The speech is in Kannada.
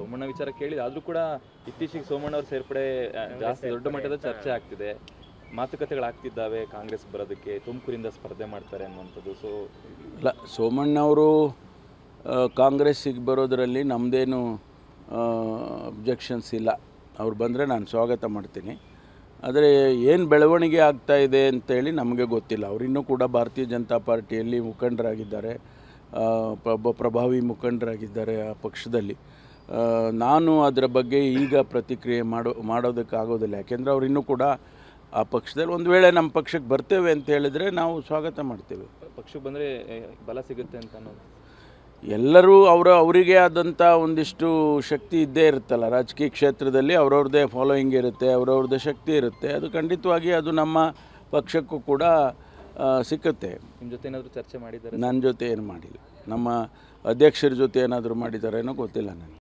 ಸೋಮಣ್ಣ ವಿಚಾರ ಕೇಳಿದ ಆದ್ರೂ ಕೂಡ ಇತ್ತೀಚೆಗೆ ಸೋಮಣ್ಣ ಅವ್ರ ಸೇರ್ಪಡೆ ಆ, ಜಾಸ್ತಿ ದೊಡ್ಡ ಮಟ್ಟದ ಚರ್ಚೆ ಆಗ್ತಿದೆ ಮಾತುಕತೆಗಳಾಗ್ತಿದ್ದಾವೆ ಕಾಂಗ್ರೆಸ್ ಬರೋದಕ್ಕೆ ತುಮಕೂರಿಂದ ಸ್ಪರ್ಧೆ ಮಾಡ್ತಾರೆ ಅನ್ನುವಂಥದ್ದು ಸೊ ಇಲ್ಲ ಸೋಮಣ್ಣವರು ಕಾಂಗ್ರೆಸ್ಸಿಗೆ ಬರೋದರಲ್ಲಿ ನಮ್ಮದೇನು ಅಬ್ಜೆಕ್ಷನ್ಸ್ ಇಲ್ಲ ಅವ್ರು ಬಂದರೆ ನಾನು ಸ್ವಾಗತ ಮಾಡ್ತೀನಿ ಆದರೆ ಏನು ಬೆಳವಣಿಗೆ ಆಗ್ತಾ ಇದೆ ಅಂತೇಳಿ ನಮಗೆ ಗೊತ್ತಿಲ್ಲ ಅವರಿನ್ನೂ ಕೂಡ ಭಾರತೀಯ ಜನತಾ ಪಾರ್ಟಿಯಲ್ಲಿ ಮುಖಂಡರಾಗಿದ್ದಾರೆ ಆ, ಪ್ರಭ ಪ್ರಭಾವಿ ಮುಖಂಡರಾಗಿದ್ದಾರೆ ಆ ಪಕ್ಷದಲ್ಲಿ ಆ, ನಾನು ಅದರ ಬಗ್ಗೆ ಈಗ ಪ್ರತಿಕ್ರಿಯೆ ಮಾಡೋ ಮಾಡೋದಕ್ಕಾಗೋದಿಲ್ಲ ಯಾಕೆಂದರೆ ಅವ್ರು ಇನ್ನೂ ಕೂಡ ಆ ಪಕ್ಷದಲ್ಲಿ ಒಂದು ವೇಳೆ ನಮ್ಮ ಪಕ್ಷಕ್ಕೆ ಬರ್ತೇವೆ ಅಂತ ಹೇಳಿದರೆ ನಾವು ಸ್ವಾಗತ ಮಾಡ್ತೇವೆ ಪಕ್ಷಕ್ಕೆ ಬಂದ್ರೆ ಏ, ಬಲ ಸಿಗುತ್ತೆ ಅಂತ ಅನ್ನೋದು ಎಲ್ಲರೂ ಅವರ ಅವರಿಗೆ ಆದಂಥ ಒಂದಿಷ್ಟು ಶಕ್ತಿ ಇದ್ದೇ ಇರುತ್ತಲ್ಲ ರಾಜಕೀಯ ಕ್ಷೇತ್ರದಲ್ಲಿ ಅವ್ರವ್ರದ್ದೇ ಫಾಲೋಯಿಂಗ್ ಇರುತ್ತೆ ಅವ್ರವ್ರದ್ದೇ ಶಕ್ತಿ ಇರುತ್ತೆ ಅದು ಖಂಡಿತವಾಗಿ ಅದು ನಮ್ಮ ಪಕ್ಷಕ್ಕೂ ಕೂಡ ಆ, ಸಿಕ್ಕುತ್ತೆ ನಿಮ್ಮ ಜೊತೆ ಏನಾದರೂ ಚರ್ಚೆ ಮಾಡಿದ್ದಾರೆ ನನ್ನ ಜೊತೆ ಏನು ಮಾಡಿಲ್ಲ ನಮ್ಮ ಅಧ್ಯಕ್ಷರ ಜೊತೆ ಏನಾದರೂ ಮಾಡಿದ್ದಾರೇನೋ ಗೊತ್ತಿಲ್ಲ ನನಗೆ